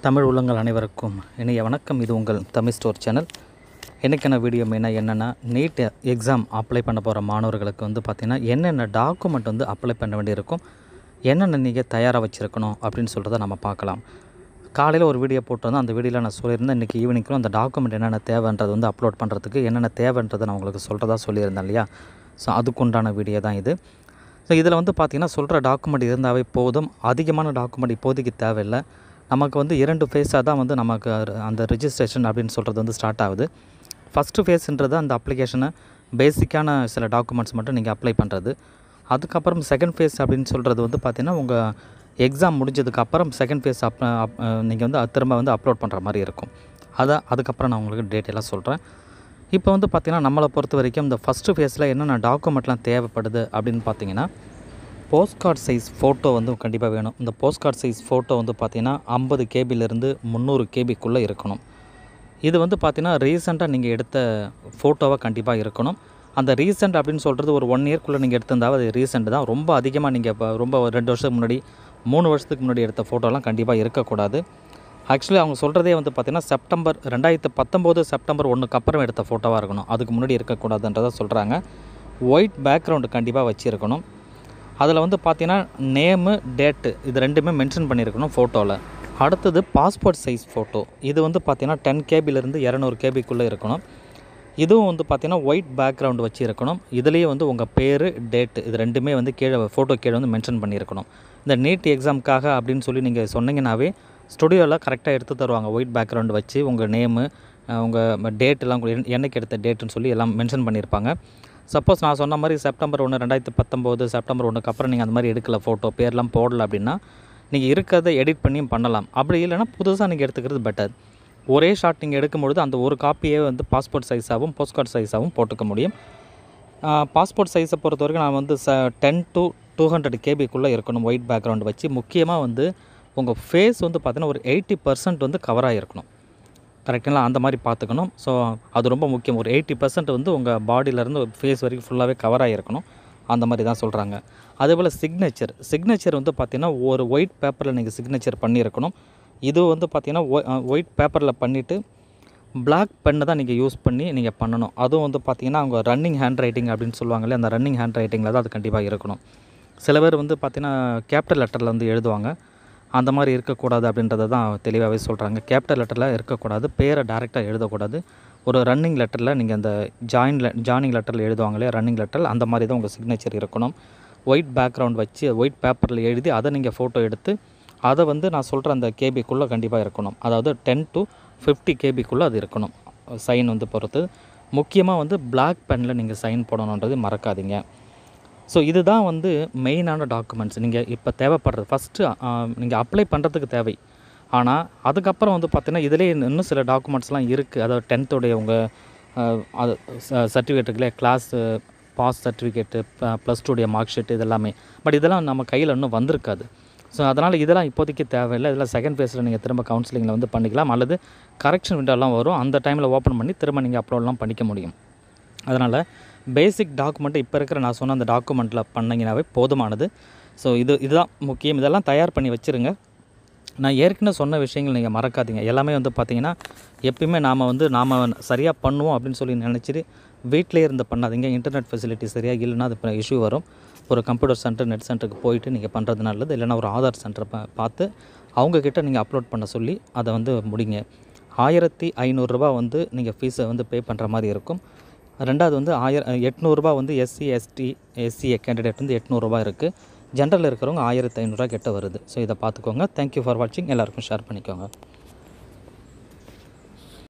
தமிழ் உள்ளங்கள் அனைவருக்கும் இனிய வணக்கம் இது உங்கள் தமிழ் ஸ்டோர் சேனல் இன்றைக்கான வீடியோ மெயினாக என்னென்னா நீட் எக்ஸாம் அப்ளை பண்ண போகிற மாணவர்களுக்கு வந்து பார்த்திங்கன்னா என்னென்ன டாக்குமெண்ட் வந்து அப்ளை பண்ண வேண்டியிருக்கும் என்னென்ன நீங்கள் தயாராக வச்சுருக்கணும் அப்படின்னு சொல்கிறத நம்ம பார்க்கலாம் காலையில் ஒரு வீடியோ போட்டிருந்தோம் அந்த வீடியோவில் நான் சொல்லியிருந்தேன் இன்றைக்கி ஈவினிங்க்கும் அந்த டாக்குமெண்ட் என்னென்ன தேவைன்றது வந்து அப்லோட் பண்ணுறதுக்கு என்னென்ன தேவைன்றதை நான் உங்களுக்கு சொல்கிறதா சொல்லியிருந்தேன் இல்லையா ஸோ அதுக்குண்டான வீடியோ தான் இது ஸோ இதில் வந்து பார்த்திங்கன்னா சொல்கிற டாக்குமெண்ட் இருந்தாவே போதும் அதிகமான டாக்குமெண்ட் இப்போதைக்கு தேவையில்லை நமக்கு வந்து இரண்டு ஃபேஸாக தான் வந்து நமக்கு அரு- அந்த ரிஜிஸ்ட்ரேஷன் அப்படின்னு சொல்கிறது வந்து ஸ்டார்ட் ஆகுது ஃபஸ்ட்டு ஃபேஸ்ன்றது அந்த அப்ளிகேஷனை பேசிக்கான சில டாக்குமெண்ட்ஸ் மட்டும் நீங்கள் அப்ளை பண்ணுறது அதுக்கப்புறம் செகண்ட் ஃபேஸ் அப்படின்னு சொல்கிறது வந்து பார்த்திங்கன்னா உங்கள் எக்ஸாம் முடிஞ்சதுக்கு அப்புறம் செகண்ட் ஃபேஸ் அப் அப் நீங்கள் வந்து அது திரும்ப வந்து அப்லோட் பண்ணுற மாதிரி இருக்கும் அதை அதுக்கப்புறம் நான் உங்களுக்கு டீட்டெயிலாக சொல்கிறேன் இப்போ வந்து பார்த்திங்கன்னா நம்மளை பொறுத்த வரைக்கும் இந்த ஃபஸ்ட்டு ஃபேஸில் என்னென்ன டாக்குமெண்ட்லாம் தேவைப்படுது அப்படின்னு பார்த்தீங்கன்னா போஸ்ட் கார்டு சைஸ் ஃபோட்டோ வந்து கண்டிப்பாக வேணும் இந்த போஸ்ட் கார்டு சைஸ் ஃபோட்டோ வந்து பார்த்திங்கன்னா ஐம்பது கேபிலேருந்து முந்நூறு கேபிக்குள்ளே இருக்கணும் இது வந்து பார்த்தீங்கன்னா ரீசெண்டாக நீங்கள் எடுத்த ஃபோட்டோவாக கண்டிப்பாக இருக்கணும் அந்த ரீசெண்ட் அப்படின்னு சொல்கிறது ஒரு ஒன் இயர்க்குள்ளே நீங்கள் எடுத்திருந்தாவே அது ரீசெண்ட் தான் ரொம்ப அதிகமாக நீங்கள் இப்போ ரொம்ப ஒரு ரெண்டு வருஷத்துக்கு முன்னாடி மூணு வருஷத்துக்கு முன்னாடி எடுத்த ஃபோட்டோலாம் கண்டிப்பாக இருக்கக்கூடாது ஆக்சுவலி அவங்க சொல்கிறதே வந்து பார்த்திங்கன்னா செப்டம்பர் ரெண்டாயிரத்து பத்தொம்போது செப்டம்பர் ஒன்றுக்கு அப்புறம் எடுத்த ஃபோட்டோவாக இருக்கணும் அதுக்கு முன்னாடி இருக்கக்கூடாதுன்றதை சொல்கிறாங்க ஒயிட் பேக்ரவுண்டு கண்டிப்பாக வச்சுருக்கணும் அதில் வந்து பார்த்தீங்கன்னா நேமு டேட்டு இது ரெண்டுமே மென்ஷன் பண்ணியிருக்கணும் ஃபோட்டோவில் அடுத்தது பாஸ்போர்ட் சைஸ் ஃபோட்டோ இது வந்து பார்த்தீங்கன்னா டென் கேபிலேருந்து இரநூறு கேபிக்குள்ளே இருக்கணும் இதுவும் வந்து பார்த்தீங்கன்னா ஒயிட் பேக்ரவுண்டு வச்சு இருக்கணும் இதுலேயே வந்து உங்கள் பேர் டேட்டு இது ரெண்டுமே வந்து கீழே ஃபோட்டோ கீழே வந்து மென்ஷன் பண்ணியிருக்கணும் இந்த நீட் எக்ஸாமுக்காக அப்படின்னு சொல்லி நீங்கள் சொன்னீங்கன்னாவே ஸ்டுடியோவில் கரெக்டாக எடுத்து தருவாங்க ஒயிட் பேக்ரவுண்டு வச்சு உங்கள் நேமு உங்கள் டேட்டெல்லாம் என்னைக்கு எடுத்த டேட்டுன்னு சொல்லி எல்லாம் மென்ஷன் பண்ணியிருப்பாங்க சப்போஸ் நான் சொன்ன மாதிரி செப்டம்பர் ஒன்று ரெண்டாயிரத்து பத்தொம்போது செப்டம்பர் ஒன்றுக்கு அப்புறம் நீங்கள் அந்த மாதிரி எடுக்கல ஃபோட்டோ பேர்லாம் போடல அப்படின்னா நீங்கள் இருக்கிறத எடிட் பண்ணியும் பண்ணலாம் அப்படி இல்லைன்னா புதுசாக நீங்கள் எடுத்துக்கிறது பெட்டர் ஒரே ஷாட் நீங்கள் எடுக்கும்பொழுது அந்த ஒரு காப்பியே வந்து பாஸ்போர்ட் சைஸாகவும் போஸ்ட் கார்டு சைஸாகவும் போட்டுக்க முடியும் பாஸ்போர்ட் சைஸை பொறுத்த வரைக்கும் நான் வந்து ச டென் டு டூ ஹண்ட்ரட் கேபிக்குள்ளே இருக்கணும் ஒயிட் பேக்ரவுண்ட் வச்சு முக்கியமாக வந்து உங்கள் ஃபேஸ் வந்து பார்த்தீங்கன்னா ஒரு எயிட்டி பர்சன்ட் வந்து கவர் ஆகிருக்கணும் கரெக்டுங்களா அந்த மாதிரி பார்த்துக்கணும் ஸோ அது ரொம்ப முக்கியம் ஒரு எயிட்டி பர்சன்ட் வந்து உங்கள் பாடியிலேருந்து ஃபேஸ் வரைக்கும் ஃபுல்லாகவே கவர் ஆகிருக்கணும் அந்த மாதிரி தான் சொல்கிறாங்க அதேபோல் சிக்னேச்சர் சிக்னேச்சர் வந்து பார்த்திங்கன்னா ஒரு ஒயிட் பேப்பரில் நீங்கள் சிக்னேச்சர் பண்ணியிருக்கணும் இது வந்து பார்த்திங்கன்னா ஒயிட் பேப்பரில் பண்ணிவிட்டு Black பெண்ணை தான் நீங்கள் யூஸ் பண்ணி நீங்கள் பண்ணணும் அதுவும் வந்து பார்த்திங்கன்னா அவங்க ரன்னிங் ஹேண்ட் ரைட்டிங் அப்படின்னு சொல்லுவாங்களே அந்த ரன்னிங் ஹேண்ட் ரைட்டிங்கில் தான் அது கண்டிப்பாக இருக்கணும் சில பேர் வந்து பார்த்திங்கன்னா கேபிட்டல் லெட்டரில் வந்து எழுதுவாங்க அந்த மாதிரி இருக்கக்கூடாது அப்படின்றத தான் தெளிவாகவே சொல்கிறாங்க கேபிட்டல் லெட்டரில் இருக்கக்கூடாது பேரை டேரெக்டாக எழுதக்கூடாது ஒரு ரன்னிங் லெட்டரில் நீங்கள் அந்த ஜாயின் ஜாயினிங் லெட்டரில் எழுதுவாங்களே ரன்னிங் லெட்டர் அந்த மாதிரி தான் உங்கள் சிக்னேச்சர் இருக்கணும் ஒயிட் பேக்ரவுண்ட் வச்சு ஒயிட் பேப்பரில் எழுதி அதை நீங்கள் ஃபோட்டோ எடுத்து அதை வந்து நான் சொல்கிற அந்த கேபிக்குள்ளே கண்டிப்பாக இருக்கணும் அதாவது டென் டு ஃபிஃப்டி கேபிக்குள்ளே அது இருக்கணும் சைன் வந்து பொறுத்து முக்கியமாக வந்து Black பெனில் நீங்கள் சைன் போடணுன்றது மறக்காதீங்க ஸோ இதுதான் வந்து மெயினான டாக்குமெண்ட்ஸ் நீங்கள் இப்போ தேவைப்படுறது ஃபஸ்ட்டு நீங்கள் அப்ளை பண்ணுறதுக்கு தேவை ஆனால் அதுக்கப்புறம் வந்து பார்த்தீங்கன்னா இதிலே இன்னும் சில டாக்குமெண்ட்ஸ்லாம் இருக்குது அதாவது டென்த்தோடைய உங்கள் அது சர்டிஃபிகேட் இருக்குல்ல கிளாஸ் பாஸ் சர்டிஃபிகேட்டு ப்ளஸ் டூடைய மார்க் ஷீட் இதெல்லாமே பட் இதெல்லாம் நம்ம கையில் இன்னும் வந்திருக்காது ஸோ அதனால் இதெல்லாம் இப்போதைக்கு தேவையில்லை இதெல்லாம் செகண்ட் ஃபேஸில் நீங்கள் திரும்ப கவுன்சிலிங்கில் வந்து பண்ணிக்கலாம் அல்லது கரெக்ஷன் விண்டோலாம் வரும் அந்த டைமில் ஓப்பன் பண்ணி திரும்ப நீங்கள் அப்லோட்லாம் பண்ணிக்க முடியும் அதனால் பேசிக் டாக்குமெண்ட்டு இப்போ இருக்கிற நான் சொன்ன அந்த டாக்குமெண்ட்டில் பண்ணிங்கனாவே போதுமானது ஸோ இது இதுதான் முக்கியம் இதெல்லாம் தயார் பண்ணி வச்சுருங்க நான் ஏற்கனவே சொன்ன விஷயங்கள் நீங்கள் மறக்காதீங்க எல்லாமே வந்து பார்த்தீங்கன்னா எப்பயுமே நாம் வந்து நாம் சரியாக பண்ணுவோம் அப்படின்னு சொல்லி நினச்சிட்டு வீட்டிலே இருந்து பண்ணாதீங்க இன்டர்நெட் ஃபெசிலிட்டி சரியாக இல்லைன்னா அது இப்போ இஷ்யூ வரும் ஒரு கம்ப்யூட்டர் சென்டர் நெட் சென்டருக்கு போயிட்டு நீங்கள் பண்ணுறது நல்லது இல்லைன்னா ஒரு ஆதார் சென்டரை பா பார்த்து அவங்கக்கிட்ட நீங்கள் அப்லோட் பண்ண சொல்லி அதை வந்து முடிங்க ஆயிரத்தி ஐநூறுரூபா வந்து நீங்கள் ஃபீஸை வந்து பே பண்ணுற மாதிரி இருக்கும் ரெண்டாவது வந்து ஆயிர எட்நூறுரூபா வந்து எஸ்சி எஸ்டி எஸ்சிஏ கேண்டிடேட் வந்து எட்நூறுரூபா இருக்குது ஜென்ரலில் இருக்கிறவங்க ஆயிரத்தி ஐநூறுரூவா கிட்ட வருது ஸோ இதை பார்த்துக்கோங்க தேங்க்யூ ஃபார் வாட்சிங் எல்லாருக்கும் ஷேர் பண்ணிக்கோங்க